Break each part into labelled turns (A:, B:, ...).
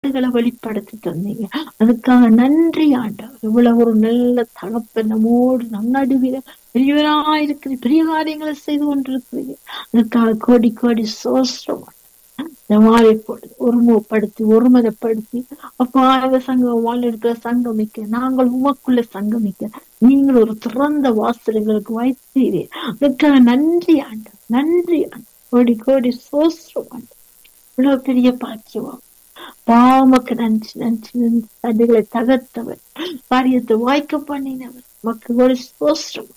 A: வெளிப்பாடுகளை வெளிப்படுத்தி தந்தீங்க அதுக்காக நன்றி ஆண்டவர் இவ்வளவு ஒரு நல்ல தகப்பன் நம்மோடு நம் நடுவில் பெரியவராயிருக்கிற பெரிய காரியங்களை செய்து கொண்டிருக்கிறீங்க அதுக்காக கோடி கோடி சோஸ்ரம் இந்த மாலை பொழுது ஒருமுகப்படுத்தி ஒருமதப்படுத்தி அப்பா இந்த சங்கம் வாழ் இருக்கிற சங்கமிக்க நாங்கள் உமக்குள்ள சங்கமிக்க நீங்கள் ஒரு திறந்த வாசல் எங்களுக்கு வைத்தீரே அதுக்காக நன்றி ஆண்டு நன்றி ஆண்டு கோடி கோடி சோஸ்ரம் ஆண்டு இவ்வளவு பெரிய பாக்கியவான் பாமக்கு நன்றி நன்றி நன்றி தடைகளை தகர்த்தவர் காரியத்தை வாய்க்க பண்ணினவர் மக்கள் ஒரு சோஸ்ரம்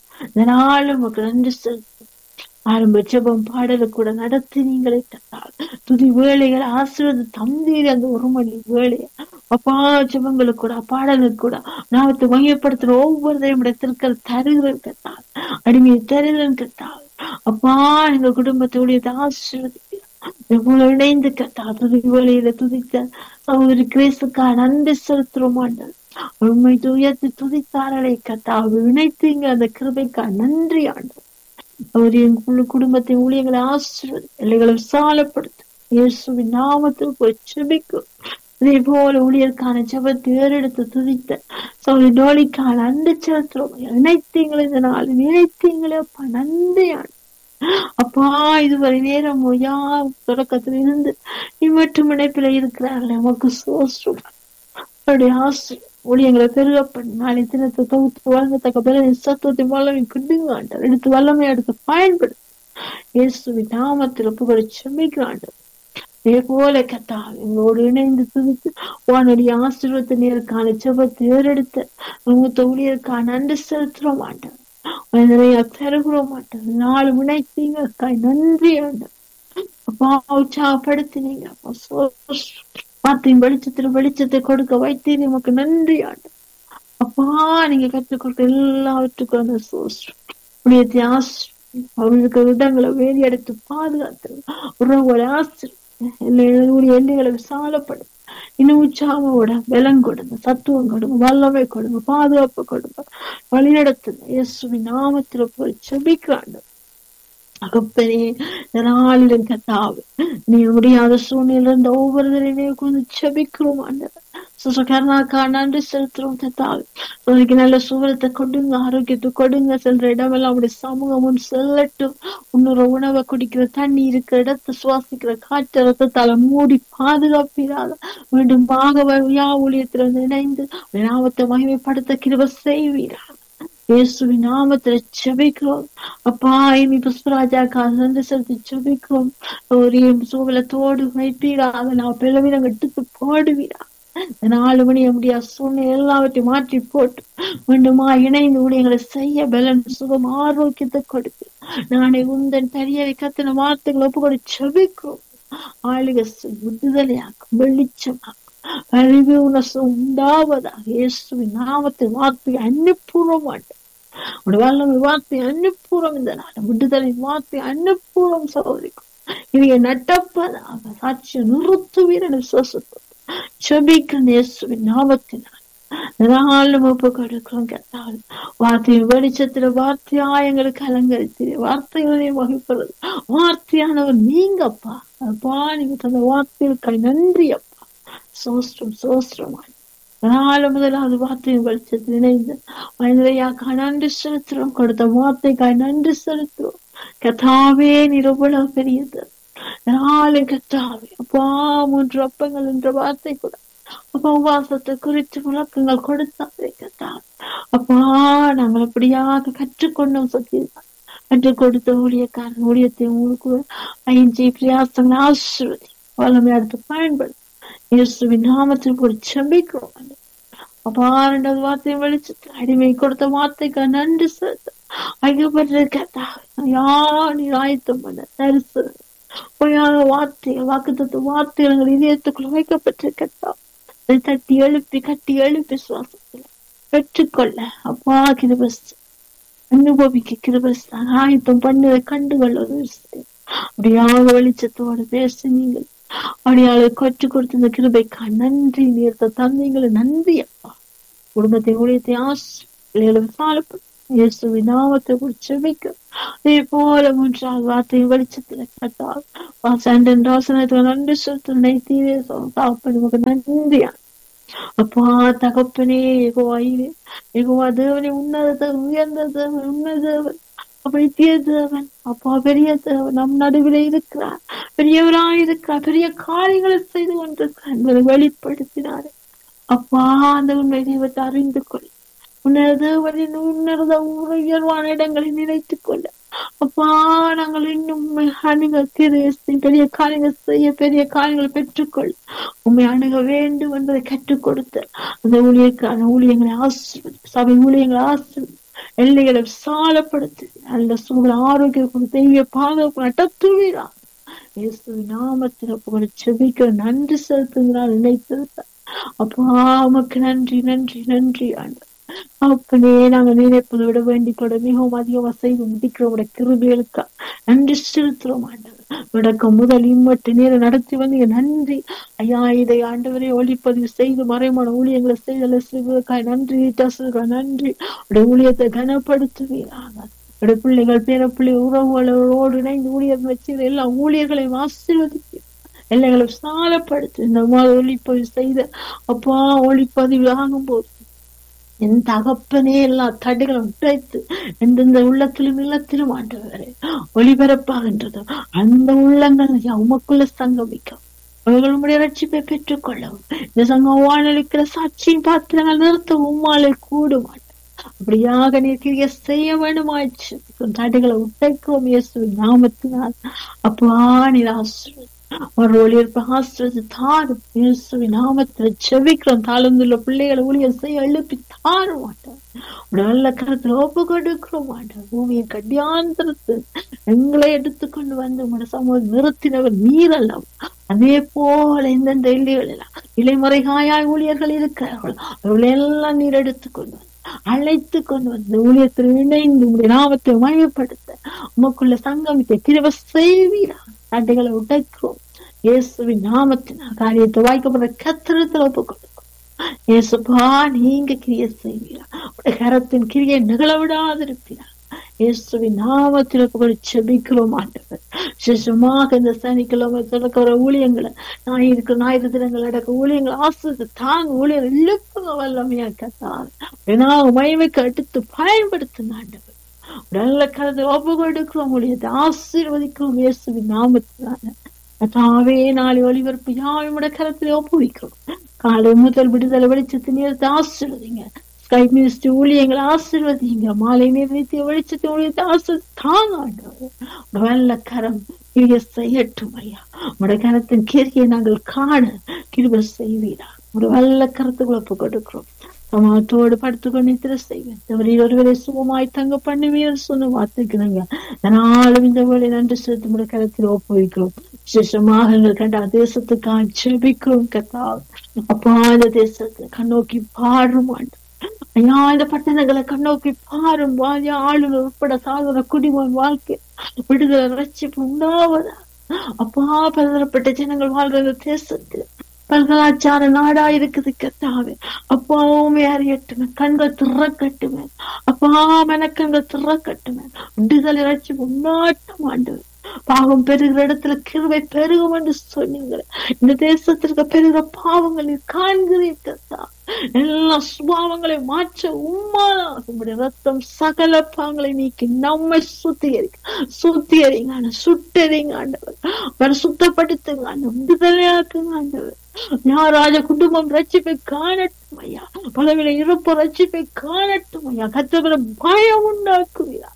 A: இதனால மக்கள் நன்றி செலுத்தும் ஆரம்ப ஜெபம் பாடலை கூட நடத்தி நீங்களே தந்தால் துதி வேலைகள் ஆசிர்வது தந்தீர் அந்த ஒரு மணி வேலையை அப்பா ஜெபங்களுக்கு கூட பாடலுக்கு கூட நாமத்தை மையப்படுத்துற ஒவ்வொருத்தையும் திருக்கல் தருகிறேன் கத்தால் அடிமையை தருகிறேன் கத்தால் அப்பா எங்க குடும்பத்துடைய ஆசிர்வதிக்கிறார் இணைந்து கத்தா துதி வேலையில துதித்த சகோதரி கிரேசுக்கா நன்றி செலுத்துறோம் ஆண்டல் உண்மை துயர்த்தி துதித்தாரலை கத்தா இணைத்தீங்க அந்த கிருபைக்கா நன்றி ஆண்டல் அவர் என் குடும்பத்தை ஊழியர்களை ஆசிர்வதி எல்லைகளை விசாலப்படுத்தும் இயேசுவின் நாமத்தில் போய் செபிக்கும் இதே போல ஊழியருக்கான ஜபத்தை ஏறெடுத்து துதித்த சோழி டோலிக்கான அன்பு செலுத்துறோம் இணைத்தீங்களே இந்த நாள் நினைத்தீங்களே அப்பா நன்றியான் அப்பா இதுவரை நேரம் யா தொடக்கத்தில் இருந்து இவற்றும் இணைப்பில இருக்கிறார்கள் நமக்கு சோஸ்ரம் அவருடைய ஆசை ஊழியங்களை பெருகப்படும் நாளை தினத்தை தொகுத்து வழங்கத்தக்க பிற சத்துவத்தை வல்லமை குண்டுங்க ஆண்டார் எடுத்து வல்லமை எடுத்து பயன்படுத்தும் இயேசுவின் நாமத்தில் புகழ செம்மிக்கிறாண்டர் இதே போல கத்தா எங்களோடு இணைந்து துதித்து வானுடைய ஆசீர்வத்தை நேருக்கான செபத்தை ஏறெடுத்த மூத்த ஊழியருக்கான நன்றி செலுத்துறோம் மாட்டோம் நிறைய தருகிறோம் மாட்டோம் நாலு முனைத்தீங்க நன்றி ஆண்டர் அப்பா உற்சாகப்படுத்தினீங்க அப்பா வார்த்தையின் வெளிச்சத்துல வெளிச்சத்தை கொடுக்க வைத்தீர் நமக்கு நன்றி ஆண்டு அப்பா நீங்க கற்றுக் கொடுத்த எல்லாவற்றுக்கும் அந்த சோஸ்டம் அவர்களுக்கு இடங்களை வேலி எடுத்து பாதுகாத்து உறவுகளை ஆசிரியர் எல்லைகளை விசாலப்படும் இன்னும் உற்சாகமோட பலம் கொடுங்க சத்துவம் கொடுங்க வல்லமை கொடுங்க பாதுகாப்பு கொடுங்க வழிநடத்துங்க இயேசுவின் நாமத்தில் போய் செபிக்கிறாண்டு அகப்பனே நாளிலும் கத்தாவு நீ முடியாத சூழ்நிலை இருந்த ஒவ்வொருவரையுமே கொஞ்சம் செபிக்கிறோம் ஆண்டவர் கருணாக்கா நன்றி செலுத்துறோம் கத்தாவு உனக்கு நல்ல சூழலத்தை கொடுங்க ஆரோக்கியத்தை கொடுங்க செல்ற இடமெல்லாம் அப்படி சமூகமும் செல்லட்டும் உன்னொரு உணவை குடிக்கிற தண்ணி இருக்கிற இடத்தை சுவாசிக்கிற காற்று ரத்தத்தால மூடி பாதுகாப்பீராத மீண்டும் பாகவ யா ஊழியத்தில் வந்து இணைந்து நாமத்தை மகிமைப்படுத்த கிருப செய்வீராக இயேசுவின் நாமத்துல செபிக்கிறோம் அப்பா இனி புஷ்பராஜாக்கா நன்றி செலுத்தி செபிக்கிறோம் ஒரு சூவலத்தோடு வைப்பீரா அதை நான் பிளவினம் எடுத்து போடுவீரா நாலு மணி முடியா சூழ்நிலை எல்லாவற்றையும் மாற்றி போட்டு மீண்டுமா இணைந்து ஊழியர்களை செய்ய பலன் சுகம் ஆரோக்கியத்தை கொடுத்து நானே உந்தன் தரியவை கத்தின வார்த்தைகளை ஒப்பு கூட செபிக்கிறோம் ஆளுக விடுதலையாக்கும் வெளிச்சமாக்கும் அறிவு உணர்வு உண்டாவதாக இயேசுவின் நாமத்தை வார்த்தை அன்னிப்பூர்வம் மாட்டேன் உடைய வல்லமை வார்த்தை அன்னிப்பூர்வம் இந்த நாள் விடுதலை வார்த்தை அன்னிப்பூர்வம் சோதிக்கும் இவைய நட்டப்பதாக சாட்சியை நிறுத்துவீரன் விசுவாசத்தோடு செபிக்கிறேன் இயேசுவின் நாமத்தினால் நாளும் ஒப்பு கொடுக்கிறோம் கேட்டால் வார்த்தையின் வெளிச்சத்துல வார்த்தையா எங்களுக்கு அலங்கரித்து வார்த்தைகளை வகைப்படுறது வார்த்தையானவர் நீங்கப்பா அப்பா நீங்க தந்த வார்த்தைகளுக்காய் நன்றி அப்பா சோஸ்திரம் சோஸ்திரமாய் நாலு முதலாவது வார்த்தையின் வெளிச்சத்தில் இணைந்து மனிதரையாக்கா நன்றி செலுத்துறோம் கொடுத்த வார்த்தைக்காய் நன்றி செலுத்துறோம் கதாவே நிரூபணம் பெரியது நாலு கத்தாவே அப்பா மூன்று அப்பங்கள் என்ற வார்த்தை கூட அப்பா உபாசத்தை குறித்து விளக்கங்கள் கொடுத்தாவே கத்தா அப்பா நாங்கள் அப்படியாக கற்றுக்கொண்டோம் சத்தியதான் கற்றுக் கொடுத்த ஊழியக்காரன் ஊழியத்தை உங்களுக்கு ஐஞ்சி பிரியாசங்கள் ஆசிர்வதி வளமை அடுத்து பயன்படுத்தும் இயேசுவின் நாமத்தில் ஒரு செபிக்கிறோம் அப்பா ரெண்டாவது வார்த்தையை வெளிச்சத்து அடிமை கொடுத்த வார்த்தைக்கு நன்றி செலுத்த ஐயப்பட்ட கத்தா யார் நீ ஆயத்தம் பண்ண தரிசனம் பொய்யான வார்த்தைகள் வாக்குத்த வார்த்தைகள் இதயத்துக்குள்ள வைக்கப்பட்டிருக்கட்டா அதை தட்டி எழுப்பி கட்டி எழுப்பி சுவாசத்துல பெற்றுக்கொள்ள அப்பா கிருபஸ் அனுபவிக்க கிருபஸ் ஆயத்தம் பண்ணதை கண்டுகொள்ள அப்படியாக வெளிச்சத்தோடு பேசி நீங்கள் அப்படியாளை கற்றுக் கொடுத்த இந்த கிருபைக்கா நன்றி நீர்த்த தந்தைங்களை நன்றி அப்பா குடும்பத்தை ஊழியத்தை ஆசை விசாலப்படும் இயேசுவின் நாமத்தை குறித்து செபிக்கிறோம் அதே போல மூன்றாவது வார்த்தை வெளிச்சத்துல கத்தால் வாசண்டன் ராசனத்துக்கு நன்றி சொத்து நைத்தீரே தாப்பன் நமக்கு நன்றியா அப்பா தகப்பனே எகோவாயிரே எகோவா தேவனே உன்னத தேவன் உயர்ந்த தேவன் உன்னத தேவன் பெரிய தேவன் அப்பா பெரிய தேவன் நம் நடுவில் இருக்கிறார் பெரியவராய் இருக்கிறார் பெரிய காரியங்களை செய்து கொண்டிருக்கிறார் என்பதை வெளிப்படுத்தினார் அப்பா அந்த உண்மை தெய்வத்தை அறிந்து கொள் உன்னத தேவனின் உன்னத உயர்வான இடங்களை நினைத்துக் கொள்ள அப்பா நாங்கள் இன்னும் அணுக கிரேசின் பெரிய காரியங்கள் செய்ய பெரிய காரியங்களை பெற்றுக்கொள் உண்மை அணுக வேண்டும் என்பதை கற்றுக் கொடுத்த அந்த ஊழியருக்கான ஊழியங்களை ஆசிர்வதி சபை ஊழியங்களை ஆசிர்வதி எல்லைகளை விசாலப்படுத்தி நல்ல சூழல் ஆரோக்கியம் தெய்வ பாதுகாப்பு நட்டத்துவீரா இயேசு நாமத்தில் புகழ் செபிக்க நன்றி செலுத்துகிறார் நினைத்திருந்தார் அப்பா உமக்கு நன்றி நன்றி நன்றி ஆண்டு அப்பனே நாங்க நினைப்பதை விட வேண்டிக் கொள்ள மிகவும் அதிகமா செய்து முடிக்கிறோம் கிருபிகளுக்கா நன்றி செலுத்துறோம் ஆண்டவர் விடக்கம் முதல் இம்மட்டு நேரம் நடத்தி வந்தீங்க நன்றி ஐயா இதை ஆண்டவரை ஒளிப்பதிவு செய்து மறைமான ஊழியங்களை செய்தல செய்வதற்காக நன்றி தசுக நன்றி உடைய ஊழியத்தை கனப்படுத்துவீராக உடைய பிள்ளைகள் பேர பிள்ளை உறவுகளோடு இணைந்து ஊழியர் வச்சு எல்லா ஊழியர்களையும் ஆசீர்வதிக்கு எல்லைகளை சாலப்படுத்து இந்த மாதிரி ஒளிப்பதிவு செய்த அப்பா ஒளிப்பதிவு ஆகும் போது என் தகப்பனே எல்லா தடைகளும் உடைத்து எந்தெந்த உள்ளத்திலும் இல்லத்திலும் ஆண்டவரே ஒளிபரப்பாகின்றது அந்த உள்ளங்கள் உமக்குள்ள சங்கமிக்கும் அவர்கள் உடைய ரட்சிப்பை பெற்றுக் கொள்ளவும் இந்த சங்கம் வானளிக்கிற சாட்சியின் பாத்திரங்கள் நிறுத்த உம்மாலே கூடுமாட்டேன் அப்படியாக நீர் கிரிய செய்ய வேண்டுமாச்சு தடைகளை உடைக்கும் இயேசுவின் நாமத்தினால் அப்பா நீர் ஆசிரியர் ஒரு ஒளியற்ப ஆசிரியர் தாரும் இயேசுவின் நாமத்துல செவிக்கிறோம் தாழ்ந்துள்ள பிள்ளைகளை ஊழியர் செய்ய எழுப்பி தார மாட்டார் நல்ல கருத்துல ஒப்பு கொடுக்கிறோம் மாட்டார் பூமியை கட்டியாந்திரத்து எங்களை எடுத்துக்கொண்டு வந்து உங்களோட சமூகம் நிறுத்தினவர் நீரல்லம் அதே போல எந்தெந்த இல்லைகள் எல்லாம் இலைமுறைகாயாய் ஊழியர்கள் இருக்கிறார்கள் அவர்கள் எல்லாம் நீர் எடுத்துக்கொண்டு வந்து அழைத்து கொண்டு வந்து ஊழியத்தில் இணைந்து உங்களுடைய நாமத்தை மயப்படுத்த உமக்குள்ள சங்கமித்த கிரவ செய்வீரா தடைகளை உடைக்கிறோம் இயேசுவின் நாமத்தினால் காரியத்தை வாய்க்கப்படுற கத்திரத்தில் ஒப்பு கொடுக்கும் இயேசுப்பா நீங்க கிரிய செய்வீரா உடைய கரத்தின் கிரியை நிகழ விடாதிருப்பீரா இயேசுவின் நாமத்தில் புகழ் செபிக்கிறோம் ஆண்டவர் சிசுமாக இந்த சனிக்கிழமை தொடக்கிற ஊழியங்களை ஞாயிற்கு ஞாயிறு தினங்கள் அடக்க ஊழியங்களை ஆசிரியர் தாங்க ஊழியர் இழுப்புங்க வல்லமையா கத்தார் நான் மயமைக்கு அடுத்து பயன்படுத்துங்க ஆண்டவர் நல்ல கருத்தை ஒப்பு கொடுக்கிறோம் ஊழியத்தை ஆசீர்வதிக்கிறோம் இயேசுவின் நாமத்தினால தாவே நாளை ஒளிபரப்பு யாவோட கரத்தில் ஒப்புவிக்கிறோம் காலை முதல் விடுதலை வெளிச்சத்தை நேரத்தை ஆசீர்வதிங்க ஸ்கை மினிஸ்டர் ஊழியங்களை ஆசீர்வதிங்க மாலை நிறுத்தி வெளிச்சத்தை ஊழியத்தை ஆசிர்வதி தாங்க நல்ல கரம் கிரிய செய்யட்டும் ஐயா உடைய கரத்தின் கிரியை நாங்கள் காண கிருப செய்வீரா ஒரு வல்ல கருத்துக்களை ஒப்பு கொடுக்கிறோம் சமாத்தோடு படுத்துக்கொண்டு நித்திர செய்வேன் தவறில் ஒருவரை சுகமாய் தங்க பண்ணுவீர் சொன்ன வார்த்தைக்குதுங்க நாளும் இந்த வேலை நன்றி செலுத்தி முறை கரத்தில் ஒப்புவிக்கிறோம் விசேஷமாக எங்கள் கண்ட தேசத்துக்காக செபிக்கிறோம் கத்தா அப்பா இந்த தேசத்தை கண்ணோக்கி பாடும் ஆண்டு ஐயா இந்த பட்டணங்களை கண்ணோக்கி பாரும் வாயா ஆளுநர் உட்பட சாதன குடிமகன் வாழ்க்கை விடுதலை ரட்சிப்பு உண்டாவதா அப்பா பலதரப்பட்ட ஜனங்கள் வாழ்ற இந்த தேசத்தில் பல்கலாச்சார நாடா இருக்குது கத்தாவே அப்பாவுமே அறியட்டுமே கண்கள் திறக்கட்டுமே அப்பா மனக்கண்கள் திறக்கட்டுமே விடுதலை ரட்சி முன்னாட்டம் ஆண்டு பாவம் பெருகிற இடத்துல கிருவை பெருகும் என்று சொன்னீங்க இந்த தேசத்திற்கு பெருகிற பாவங்கள் நீ காண்கிறீர்களா எல்லா சுபாவங்களை மாற்ற உம்மாதான் உங்களுடைய ரத்தம் சகல பாவங்களை நீக்கி நம்மை சுத்திகரிக்க சுத்திகரிங்க சுட்டறிங்க ஆண்டவர் சுத்தப்படுத்துங்க ஆண்டவர் விடுதலையாக்குங்க ஆண்டவர் யாராஜ குடும்பம் ரட்சிப்பை காணட்டும் ஐயா பலவில இறப்பு ரட்சிப்பை காணட்டும் ஐயா கத்தவரை பயம் உண்டாக்குவீரா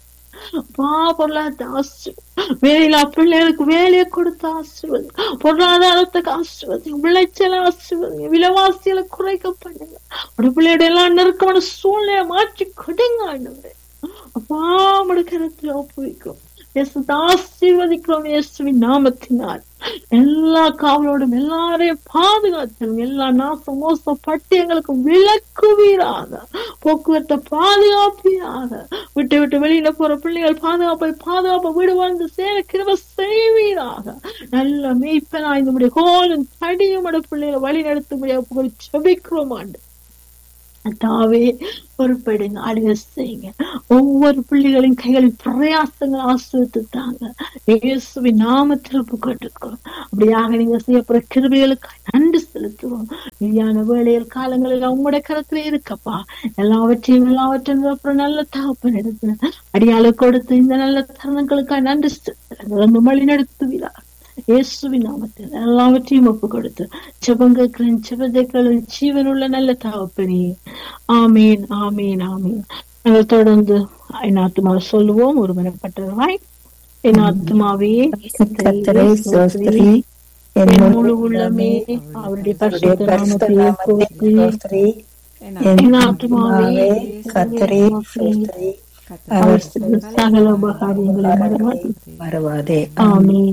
A: பொருளாதார ஆசிர்வதி வேலையில பிள்ளைகளுக்கு வேலையை கொடுத்து ஆசிர்வதி பொருளாதாரத்துக்கு ஆசிர்வதி விளைச்சல ஆசிர்வதி விலைவாசிகளை குறைக்க பண்ணுங்க உடைய பிள்ளையோட எல்லாம் நெருக்கமான சூழ்நிலையை மாற்றி கொடுங்க ஆண்டவரே அப்பா உடைய கருத்துல ஒப்புவிக்கும் ஆசீர்வதிக்கிறோம் இயேசுவின் நாமத்தினால் எல்லா காவலோடும் எல்லாரையும் பாதுகாத்தணும் எல்லா நாசம் மோசம் பட்டியங்களுக்கு விளக்குவீராக போக்குவரத்தை பாதுகாப்பீராக விட்டு விட்டு வெளியில போற பிள்ளைகள் பாதுகாப்பை பாதுகாப்பை வீடு வாழ்ந்து சேர கிருப செய்வீராக நல்ல மெய்ப்பனா இந்த முடிய கோலும் தடியும் பிள்ளைகளை வழி நடத்த முடியாது செபிக்கிறோம் ஆண்டு தாவே பொறுப்படுங்க அழுக செய்யுங்க ஒவ்வொரு பிள்ளைகளின் கைகளின் பிரயாசங்கள் ஆசிரியத்துட்டாங்க இயேசுவின் நாமத்தில் ஒப்புக்கொண்டிருக்கிறோம் அப்படியாக நீங்க செய்யப்படுற கிருபைகளுக்கு நன்றி செலுத்துவோம் மீதியான வேலையில் காலங்களில் உங்களுடைய கரத்துல இருக்கப்பா எல்லாவற்றையும் எல்லாவற்றையும் அப்புறம் நல்ல தகப்பன் எடுத்து அடியாளு கொடுத்து இந்த நல்ல தருணங்களுக்காக நன்றி செலுத்துறேன் வழி நடத்துவீரார் இயேசுவின் நாமத்தில் எல்லாவற்றையும் ஒப்பு கொடுத்து செபங்களும் செபதைகளும் ஜீவனுள்ள நல்ல தகப்பனே ஆமீன் ஆமீன் ஆமீன் நாங்கள் தொடர்ந்து என் ஆத்மா சொல்லுவோம் ஒருமனப்பட்டவராய் என் ஆத்மாவே
B: கர்த்தரை ஸ்தோத்திரி என்
A: என்
B: முழு
A: முழு உள்ளமே அவருடைய பரிசுத்த
B: பரிசுத்த
A: நாமத்தை
B: நாமத்தை
A: போற்றி
B: ஸ்தோத்திரி. என்
A: என் ஆத்மாவே
B: ஆத்மாவே கர்த்தரை ஸ்தோத்திரி.
A: அவர் சகல உபகாரியங்களை மறவாதே
B: மறவாதே
A: ஆமீன்